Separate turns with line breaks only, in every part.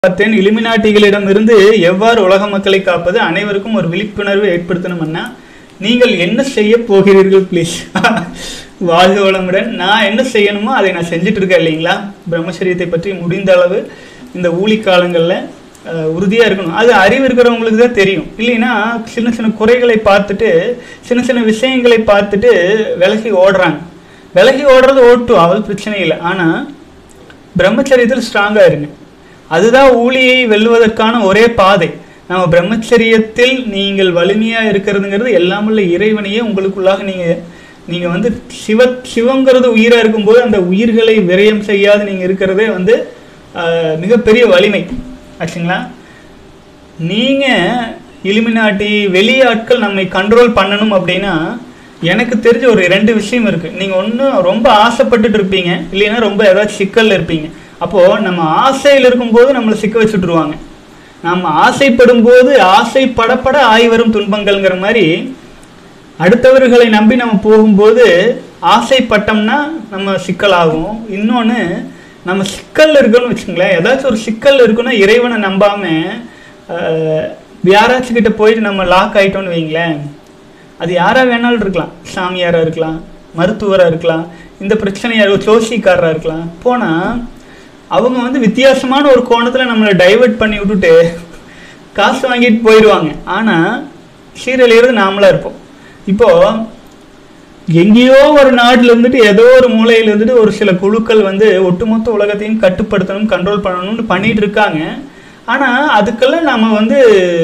பார்த்தேன் இலுமினாட்டிகளிடமிருந்து எவ்வாறு உலக மக்களை காப்பது அனைவருக்கும் ஒரு விழிப்புணர்வு ஏற்படுத்தணும்னா நீங்கள் என்ன செய்ய போகிறீர்கள் ப்ளீஸ் வாழ்க வளமுடன் நான் என்ன செய்யணுமோ அதை நான் செஞ்சுட்டு இருக்கேன் இல்லைங்களா பிரம்மச்சரியத்தை பற்றி முடிந்த அளவு இந்த ஊழி காலங்களில் உறுதியாக இருக்கணும் அது அறிவு இருக்கிறவங்களுக்கு தான் தெரியும் இல்லைன்னா சின்ன சின்ன குறைகளை பார்த்துட்டு சின்ன சின்ன விஷயங்களை பார்த்துட்டு விலகி ஓடுறாங்க விலகி ஓடுறது ஓட்டும் அவள் பிரச்சனை இல்லை ஆனால் பிரம்மச்சரியத்தில் ஸ்ட்ராங்காக இருங்க அதுதான் ஊழியை வெல்லுவதற்கான ஒரே பாதை நம்ம பிரம்மச்சரியத்தில் நீங்கள் வலிமையாக இருக்கிறதுங்கிறது எல்லாம் உள்ள இறைவனையே உங்களுக்குள்ளாக நீங்கள் நீங்கள் வந்து சிவ சிவங்கிறது உயிராக இருக்கும்போது அந்த உயிர்களை விரயம் செய்யாது நீங்கள் இருக்கிறதே வந்து ஆஹ், மிகப்பெரிய வலிமை ஆச்சுங்களா நீங்கள் இலுமினாட்டி வெளியாட்கள் நம்மை கண்ட்ரோல் பண்ணணும் அப்படின்னா எனக்கு தெரிஞ்ச ஒரு ரெண்டு விஷயம் இருக்குது நீங்கள் ஒன்று ரொம்ப ஆசைப்பட்டுட்டு இருப்பீங்க இல்லைன்னா ரொம்ப ஏதாச்சும் சிக்கல்ல இருப்பீங்க அப்போது நம்ம ஆசையில் இருக்கும்போது நம்மளை சிக்க வச்சுட்ருவாங்க நம்ம ஆசைப்படும் போது ஆசைப்படப்பட ஆய் வரும் துன்பங்கள்ங்கிற மாதிரி அடுத்தவர்களை நம்பி நம்ம போகும்போது ஆசைப்பட்டோம்னா நம்ம சிக்கலாகும் இன்னொன்று நம்ம சிக்கல்ல இருக்கோம்னு வச்சுங்களேன் ஏதாச்சும் ஒரு சிக்கல் இருக்குன்னா இறைவனை நம்பாம ஆஹ், யாராச்சும் கிட்ட போயிட்டு நம்ம லாக் ஆயிட்டோம்னு வைங்களேன் அது யாரா வேணாலும் இருக்கலாம் சாமியாரா இருக்கலாம் மருத்துவரா இருக்கலாம் இந்த பிரச்சனையா இருக்கலாம் ஜோசிக்காரரா இருக்கலாம் போனா அவங்க வந்து வித்தியாசமான ஒரு கோணத்துல நம்மளை டைவர்ட் பண்ணி விட்டுட்டு காசு வாங்கிட்டு போயிடுவாங்க ஆனா சீரழியறது நாமளா இருப்போம் இப்போ எங்கேயோ ஒரு நாட்டில் இருந்துட்டு ஏதோ ஒரு மூலையில் இருந்துட்டு ஒரு சில குழுக்கள் வந்து ஒட்டுமொத்த உலகத்தையும் கட்டுப்படுத்தணும் கண்ட்ரோல் பண்ணணும்னு பண்ணிட்டு இருக்காங்க ஆனால் அதுக்கெல்லாம் நம்ம வந்து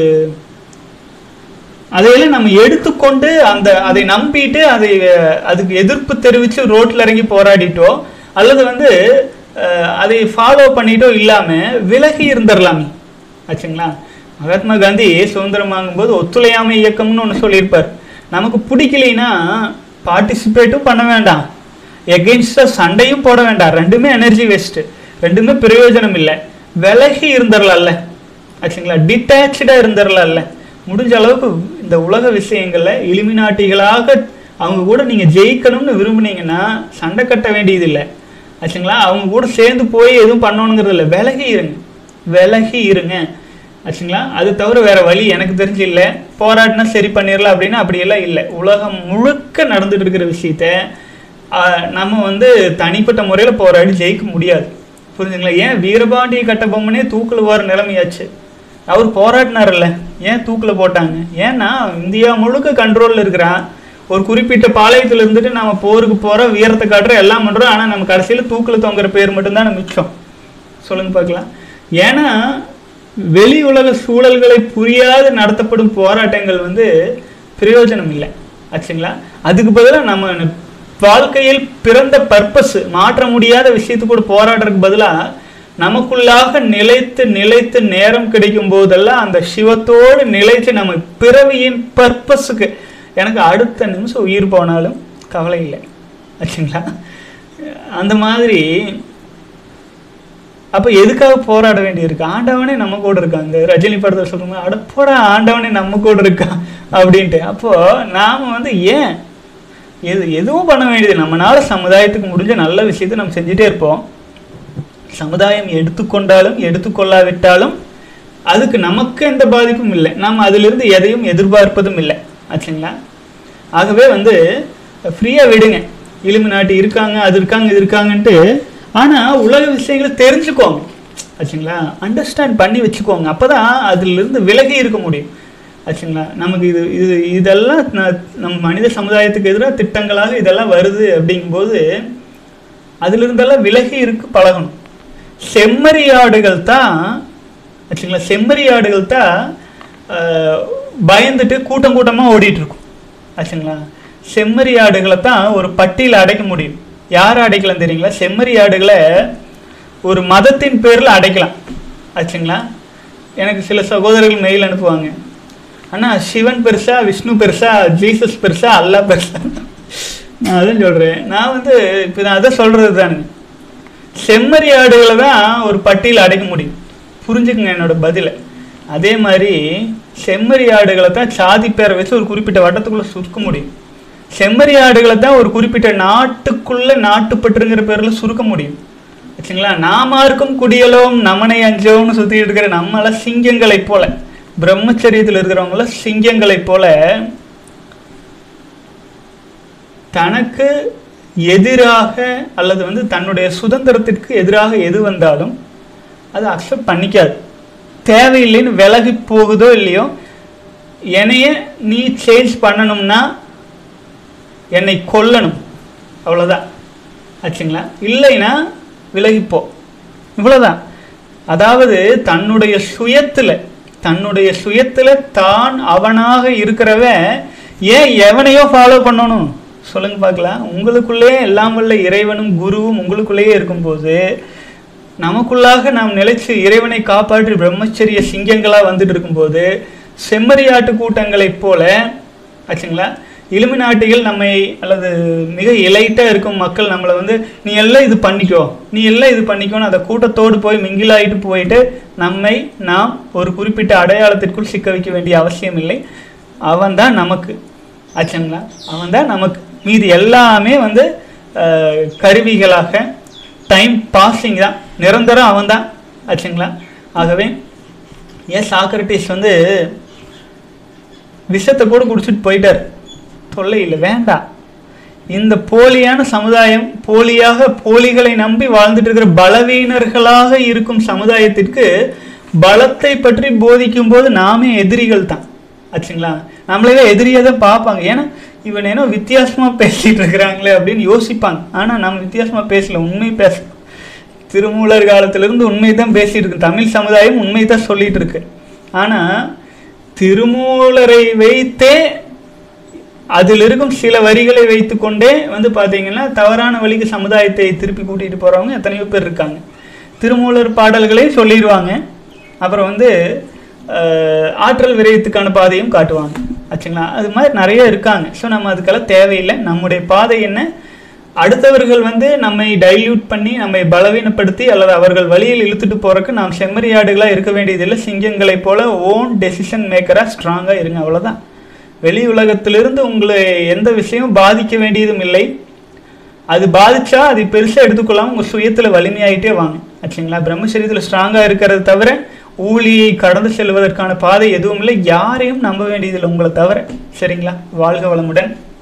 அதையெல்லாம் நம்ம எடுத்துக்கொண்டு அந்த அதை நம்பிட்டு அதை அஹ், அதுக்கு எதிர்ப்பு தெரிவித்து ரோட்டில் இறங்கி போராடிட்டோ அல்லது வந்து அஹ், அதை ஃபாலோ பண்ணிட்டோ இல்லாமல் விலகி இருந்துடலாமே ஆச்சுங்களா மகாத்மா காந்தி சுதந்திரம் வாங்கும்போது ஒத்துழையாமை இயக்கம்னு ஒன்று சொல்லியிருப்பார் நமக்கு பிடிக்கலைன்னா பார்ட்டிசிபேட்டும் பண்ண வேண்டாம் எகெயின்ஸ்டாக சண்டையும் போட வேண்டாம் ரெண்டுமே எனர்ஜி வேஸ்ட்டு ரெண்டுமே பிரயோஜனம் இல்லை விலகி இருந்துடலாம்ல ஆச்சுங்களா டிட்டாச்சாக இருந்துடலாம்ல முடிஞ்ச அளவுக்கு இந்த உலக விஷயங்களில் இலுமினாட்டிகளாக அவங்க கூட நீங்கள் ஜெயிக்கணும்னு விரும்புனீங்கன்னா சண்டை கட்ட வேண்டியதில்லை ஆச்சுங்களா அவங்க கூட சேர்ந்து போய் எதுவும் பண்ணணுங்கிறது இல்லை விலகி இருங்க விலகி இருங்க ஆச்சுங்களா அது தவிர வேற வழி எனக்கு தெரிஞ்சு இல்லை போராடினா சரி பண்ணிடலாம் அப்படின்னா அப்படியெல்லாம் இல்லை உலகம் முழுக்க நடந்துட்டு இருக்கிற விஷயத்த ஆஹ், நம்ம வந்து தனிப்பட்ட முறையில் போராடி ஜெயிக்க முடியாது புரிஞ்சுங்களா ஏன் வீரபாண்டிய கட்டபொம்மனே தூக்கில் வர நிலைமையாச்சு அவர் போராடினார்ல ஏன் தூக்கில் போட்டாங்க ஏன்னா இந்தியா முழுக்க கண்ட்ரோலில் இருக்கிறான் ஒரு குறிப்பிட்ட பாளையத்தில் இருந்துட்டு நம்ம போருக்கு போகிறோம் வீரத்தை காட்டுறோம் எல்லாம் பண்ணுறோம் ஆனால் நம்ம கடைசியில் தூக்கில் தொங்குற பேர் மட்டும்தான் மிச்சம் சொல்லுங்க பார்க்கலாம் ஏன்னா வெளி உலக சூழல்களை புரியாது நடத்தப்படும் போராட்டங்கள் வந்து பிரயோஜனம் இல்லை ஆச்சுங்களா அதுக்கு பதிலாக நம்ம வாழ்க்கையில் பிறந்த பர்பஸ் மாற்ற முடியாத விஷயத்துக்கு கூட போராடுறதுக்கு பதிலாக நமக்குள்ளாக நிலைத்து நிலைத்து நேரம் கிடைக்கும் போதெல்லாம் அந்த சிவத்தோடு நிலைத்து நம்ம பிறவியின் பர்பஸுக்கு எனக்கு அடுத்த நிமிஷம் உயிர் போனாலும் கவலை இல்லை ஆச்சுங்களா அந்த மாதிரி அப்போ எதுக்காக போராட வேண்டியிருக்கு ஆண்டவனே நம்ம கூட இருக்கான் இந்த ரஜினி படத்தில் சொல்லுங்க அட போடா ஆண்டவனே நம்ம கூட இருக்கான் அப்படின்ட்டு அப்போ நாம வந்து ஏன் எது எதுவும் பண்ண வேண்டியது நம்மளால சமுதாயத்துக்கு முடிஞ்ச நல்ல விஷயத்தை நம்ம செஞ்சுட்டே இருப்போம் சமுதாயம் எடுத்துக்கொண்டாலும் எடுத்துக்கொள்ளாவிட்டாலும் அதுக்கு நமக்கு எந்த பாதிப்பும் இல்லை நாம் அதிலிருந்து எதையும் எதிர்பார்ப்பதும் இல்லை ஆச்சுங்களா ஆகவே வந்து ஃப்ரீயாக விடுங்க இலுமினாட்டி இருக்காங்க அது இருக்காங்க இது இருக்காங்கன்ட்டு ஆனால் உலக விஷயங்களை தெரிஞ்சுக்கோங்க ஆச்சுங்களா அண்டர்ஸ்டாண்ட் பண்ணி வச்சுக்கோங்க அப்போ தான் அதிலிருந்து விலகி இருக்க முடியும் ஆச்சுங்களா நமக்கு இது இது இதெல்லாம் ந- நம்ம மனித சமுதாயத்துக்கு எதிராக திட்டங்களாக இதெல்லாம் வருது அப்படிங்கும்போது அதிலிருந்தெல்லாம் விலகி இருக்கு பழகணும் செம்மறியாடுகள் தான் ஆச்சுங்களா செம்மறியாடுகள் தான் ஆஹ், பயந்துட்டு கூட்டம் கூட்டமாக ஓடிட்டு இருக்கும் ஆச்சுங்களா செம்மறியாடுகளை தான் ஒரு பட்டியில் அடைக்க முடியும் யார் அடைக்கலாம் தெரியுங்களா செம்மறியாடுகளை ஒரு மதத்தின் பேரில் அடைக்கலாம் ஆச்சுங்களா எனக்கு சில சகோதரர்கள் மெயில் அனுப்புவாங்க அண்ணா சிவன் பெருசா விஷ்ணு பெருசா ஜீசஸ் பெருசா அல்லா பெருசா நான் அதான் சொல்கிறேன் நான் வந்து இப்போ நான் அதை சொல்கிறது தானுங்க செம்மறி ஆடுகளை தான் ஒரு பட்டியல் அடைக்க முடியும் புரிஞ்சுக்குங்க என்னோட பதிலை அதே மாதிரி செம்மறி ஆடுகளை தான் சாதி பேரை வச்சு ஒரு குறிப்பிட்ட வட்டத்துக்குள்ளே சுருக்க முடியும் செம்மறி ஆடுகளை தான் ஒரு குறிப்பிட்ட நாட்டுக்குள்ள நாட்டுப்பற்றுங்கிற பேரில் சுருக்க முடியும் ஆச்சுங்களா நாமாருக்கும் குடியலோம் நமனை அஞ்சோம்னு சுத்திட்டு இருக்கிற நம்மள சிங்கங்களைப் போல பிரம்மச்சரியத்தில் இருக்கிறவங்கள சிங்கங்களைப் போல தனக்கு எதிராக அல்லது வந்து தன்னுடைய சுதந்திரத்திற்கு எதிராக எது வந்தாலும் அதை அக்செப்ட் பண்ணிக்காது தேவையில்லைன்னு விலகி போகுதோ இல்லையோ என்னைய நீ சேஞ்ச் பண்ணணும்னா என்னை கொல்லணும் அவ்வளோதான் ஆச்சுங்களா இல்லைன்னா விலகிப்போ இவ்வளோதான் அதாவது தன்னுடைய சுயத்தில் தன்னுடைய சுயத்தில் தான் அவனாக இருக்கிறவன் ஏன் எவனையோ ஃபாலோ பண்ணணும் சொல்லுங்க பார்க்கலாம் உங்களுக்குள்ளேயே எல்லாம் வல்ல இறைவனும் குருவும் உங்களுக்குள்ளேயே இருக்கும்போது நமக்குள்ளாக நாம் நிலைச்சு இறைவனை காப்பாற்றி பிரம்மச்சரிய சிங்கங்களாக வந்துட்டு இருக்கும்போது செம்மறியாட்டு கூட்டங்களைப் போல ஆச்சுங்களா இலுமினாட்டிகள் நம்மை அல்லது மிக இலைட்டாக இருக்கும் மக்கள் நம்மளை வந்து நீ எல்லாம் இது பண்ணிக்கோ நீ எல்லாம் இது பண்ணிக்கோன்னு அதை கூட்டத்தோடு போய் மிங்கிலாயிட்டு போயிட்டு நம்மை நாம் ஒரு குறிப்பிட்ட அடையாளத்திற்குள் சிக்க வைக்க வேண்டிய அவசியம் இல்லை அவன் தான் நமக்கு ஆச்சுங்களா அவன் தான் நமக்கு மீதி எல்லாமே வந்து அஹ், கருவிகளாக டைம் பாசிங் தான் நிரந்தரம் அவன் தான் ஆச்சுங்களா ஆகவே ஏன் சாக்ரட்டிஸ் வந்து விஷத்தை கூட குடிச்சிட்டு போயிட்டார் தொல்லை இல்லை வேண்டாம் இந்த போலியான சமுதாயம் போலியாக போலிகளை நம்பி வாழ்ந்துட்டு இருக்கிற பலவீனர்களாக இருக்கும் சமுதாயத்திற்கு பலத்தை பற்றி போதிக்கும் போது நாமே எதிரிகள் தான் ஆச்சுங்களா நம்மளவே எதிரியாக தான் பார்ப்பாங்க ஏன்னா இவன் ஏனோ வித்தியாசமா பேசிட்டு இருக்கிறாங்களே அப்படின்னு யோசிப்பாங்க ஆனா நம்ம வித்தியாசமா பேசல உண்மை பேசலாம் திருமூலர் காலத்திலிருந்து உண்மை தான் பேசிட்டு இருக்கு தமிழ் சமுதாயம் உண்மை தான் சொல்லிட்டு இருக்கு ஆனா திருமூலரை வைத்தே அதில் இருக்கும் சில வரிகளை வைத்துக்கொண்டே வந்து பார்த்தீங்கன்னா தவறான வழிக்கு சமுதாயத்தை திருப்பி கூட்டிகிட்டு போகிறவங்க எத்தனையோ பேர் இருக்காங்க திருமூலர் பாடல்களையும் சொல்லிடுவாங்க அப்புறம் வந்து அஹ், ஆற்றல் விரயத்துக்கான பாதையும் காட்டுவாங்க ஆச்சுங்களா அது மாதிரி நிறைய இருக்காங்க ஸோ நம்ம அதுக்கெல்லாம் தேவையில்லை நம்முடைய பாதை என்ன அடுத்தவர்கள் வந்து நம்மை டைல்யூட் பண்ணி நம்மை பலவீனப்படுத்தி அல்லது அவர்கள் வழியில் இழுத்துட்டு போறதுக்கு நாம் செம்மறியாடுகளாக இருக்க வேண்டியதில்லை சிங்கங்களைப் போல ஓன் டெசிஷன் மேக்கராக ஸ்ட்ராங்காக இருங்க அவ்வளவுதான் வெளி உலகத்திலிருந்து உங்களை எந்த விஷயமும் பாதிக்க வேண்டியதும் இல்லை அது பாதிச்சா அது பெருசாக எடுத்துக்கொள்ளாம உங்கள் சுயத்தில் வலிமையாயிட்டே வாங்க ஆச்சுங்களா பிரம்மச்சரியத்தில் ஸ்ட்ராங்காக இருக்கிறது தவிர ஊழியை கடந்து செல்வதற்கான பாதை எதுவும் இல்லை யாரையும் நம்ப வேண்டியதில்லை உங்களை தவிர சரிங்களா வாழ்க வளமுடன்